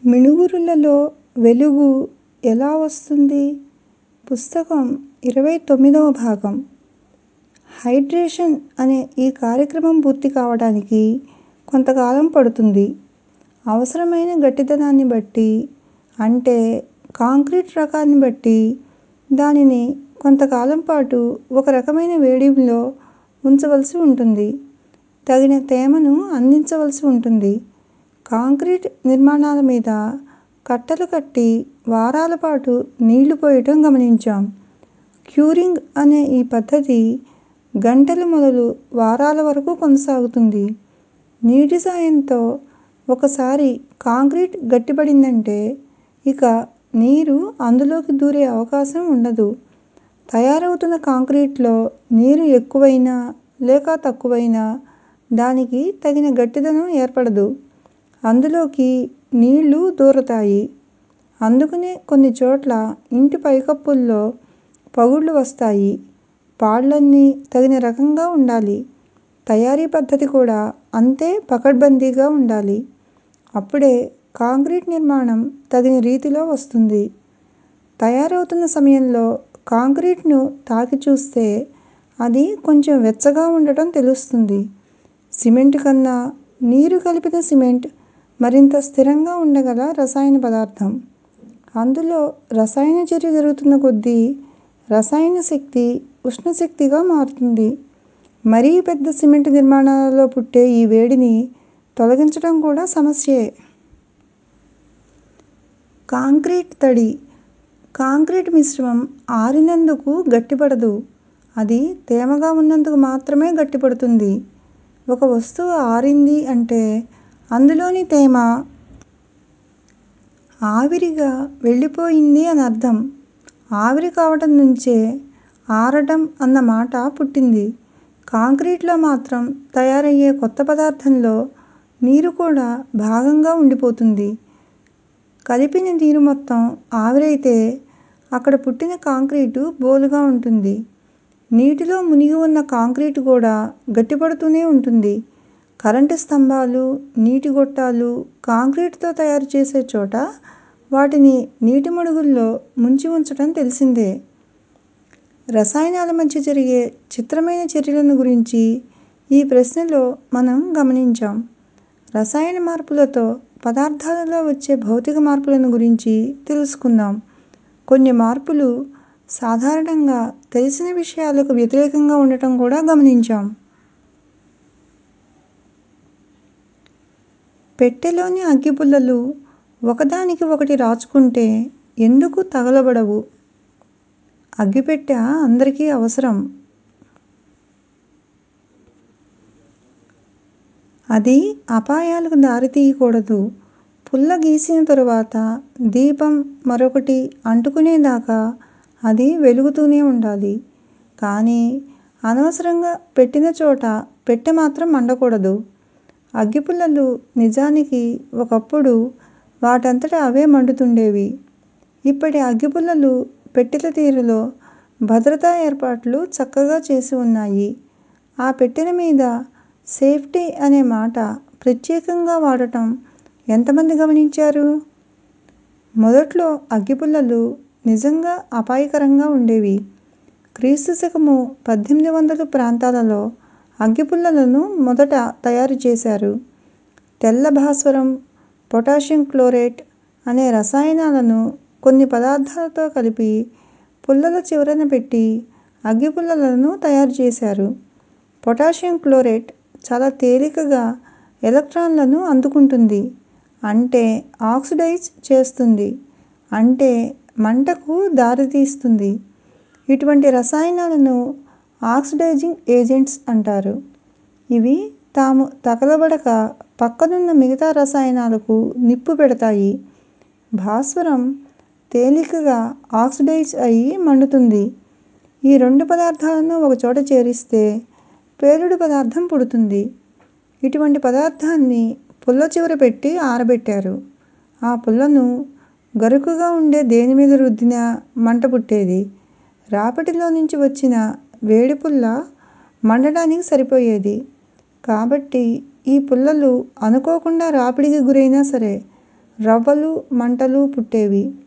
మిణుగురులలో వెలుగు ఎలా వస్తుంది? పుస్తకం ఇరవై తొమ్మిదవ భాగం హైడ్రేషన్ అనే ఈ కార్యక్రమం పూర్తి కావడానికి కొంతకాలం పడుతుంది. అవసరమైన గట్టిదనాన్ని బట్టి అంటే కాంక్రీట్ రకాన్ని బట్టి దానిని కొంతకాలం పాటు ఒక రకమైన వేడిమిలో ఉంచవలసి ఉంటుంది. తగిన తేమను అందించవలసి ఉంటుంది. కాంక్రీట్ నిర్మాణాల మీద కట్టలు కట్టి వారాల పాటు నీళ్లు పోయటం గమనించాం. క్యూరింగ్ అనే ఈ పద్ధతి గంటలు మొదలు వారాల వరకు కొనసాగుతుంది. నీటి సాయంతో ఒకసారి కాంక్రీట్ గట్టిపడిందంటే ఇక నీరు అందులోకి దూరే అవకాశం ఉండదు. తయారవుతున్న కాంక్రీట్లో నీరు ఎక్కువైనా లేక తక్కువైనా దానికి తగిన గట్టిదనం ఏర్పడదు. అందులోకి నీళ్లు దూరతాయి. అందుకనే కొన్ని చోట్ల ఇంటి పైకప్పుల్లో పగుళ్లు వస్తాయి. పాళ్లన్నీ తగిన రకంగా ఉండాలి. తయారీ పద్ధతి కూడా అంతే పకడ్బందీగా ఉండాలి. అప్పుడే కాంక్రీట్ నిర్మాణం తగిన రీతిలో వస్తుంది. తయారవుతున్న సమయంలో కాంక్రీట్ను తాకి చూస్తే అది కొంచెం వెచ్చగా ఉండటం తెలుస్తుంది. సిమెంట్ కన్నా నీరు కలిపిన సిమెంట్ మరింత స్థిరంగా ఉండగల రసాయన పదార్థం. అందులో రసాయన చర్య జరుగుతున్న కొద్దీ రసాయన శక్తి ఉష్ణశక్తిగా మారుతుంది. మరీ పెద్ద సిమెంట్ నిర్మాణాలలో పుట్టే ఈ వేడిని తొలగించటం కూడా సమస్యే. కాంక్రీట్ తడి కాంక్రీట్ మిశ్రమం ఆరినందుకు గట్టిపడదు. అది తేమగా ఉన్నందుకు మాత్రమే గట్టిపడుతుంది. ఒక వస్తువు ఆరింది అంటే అందులోని తేమ ఆవిరిగా వెళ్లిపోయింది అనర్థం. ఆవిరి కావటం నుంచే ఆరటం అన్న మాట పుట్టింది. కాంక్రీట్లో మాత్రం తయారయ్యే కొత్త పదార్థంలో నీరు కూడా భాగంగా ఉండిపోతుంది. కలిపిన నీరు మొత్తం ఆవిరైతే అక్కడ పుట్టిన కాంక్రీటు బోలుగా ఉంటుంది. నీటిలో మునిగి ఉన్న కాంక్రీటు కూడా గట్టిపడుతూనే ఉంటుంది. కరెంటు స్తంభాలు, నీటి గొట్టాలు కాంక్రీటుతో తయారు చేసే చోట వాటిని నీటి మడుగుల్లో ముంచి ఉంచటం తెలిసిందే. రసాయనాల మధ్య జరిగే చిత్రమైన చర్యలను గురించి ఈ ప్రశ్నలో మనం గమనించాం. రసాయన మార్పులతో పదార్థాలలో వచ్చే భౌతిక మార్పులను గురించి తెలుసుకుందాం. కొన్ని మార్పులు సాధారణంగా తెలిసిన విషయాలకు వ్యతిరేకంగా ఉండటం కూడా గమనించాం. పెట్టెలోని అగ్గిపుల్లలు ఒకదానికి ఒకటి రాచుకుంటే ఎందుకు తగలబడవు? అగ్గిపెట్టె అందరికీ అవసరం. అది అపాయాలకు దారితీయకూడదు. పుల్ల గీసిన తరువాత దీపం మరొకటి అంటుకునేదాకా అది వెలుగుతూనే ఉండాలి. కానీ అనవసరంగా పెట్టిన చోట పెట్టె మాత్రం మండకూడదు. అగ్గిపుల్లలు నిజానికి ఒకప్పుడు వాటంతట అవే మండుతుండేవి. ఇప్పటి అగ్గిపుల్లలు పెట్టెల తీరులో భద్రతా ఏర్పాట్లు చక్కగా చేసి ఉన్నాయి. ఆ పెట్టెల మీద సేఫ్టీ అనే మాట ప్రత్యేకంగా వాడటం ఎంతమంది గమనించారు? మొదట్లో అగ్గిపుల్లలు నిజంగా అపాయకరంగా ఉండేవి. క్రీస్తు శకము పద్దెనిమిది వందలు ప్రాంతాలలో అగ్గిపుల్లలను మొదట తయారు చేశారు. తెల్ల భాస్వరం, పొటాషియం క్లోరేట్ అనే రసాయనాలను కొన్ని పదార్థాలతో కలిపి పుల్లల చివరన పెట్టి అగ్గిపుల్లలను తయారు చేశారు. పొటాషియం క్లోరేట్ చాలా తేలికగా ఎలక్ట్రాన్లను అందుకుంటుంది. అంటే ఆక్సిడైజ్ చేస్తుంది. అంటే మంటకు దారితీస్తుంది. ఇటువంటి రసాయనాలను ఆక్సిడైజింగ్ ఏజెంట్స్ అంటారు. ఇవి తాము తగలబడక పక్కనున్న మిగతా రసాయనాలకు నిప్పు పెడతాయి. భాస్వరం తేలికగా ఆక్సిడైజ్ అయి మండుతుంది. ఈ రెండు పదార్థాలను ఒకచోట చేరిస్తే పేలుడు పదార్థం పుడుతుంది. ఇటువంటి పదార్థాన్ని పుల్ల చివర పెట్టి ఆరబెట్టారు. ఆ పుల్లను గరుకుగా ఉండే దేనిమీద రుద్దినా మంట పుట్టేది. రాపిడిలో నుంచి వచ్చిన వేడి పుల్ల మండటానికి సరిపోయేది. కాబట్టి ఈ పుల్లలు అనుకోకుండా రాపిడికి గురైనా సరే రవ్వలు మంటలు పుట్టేవి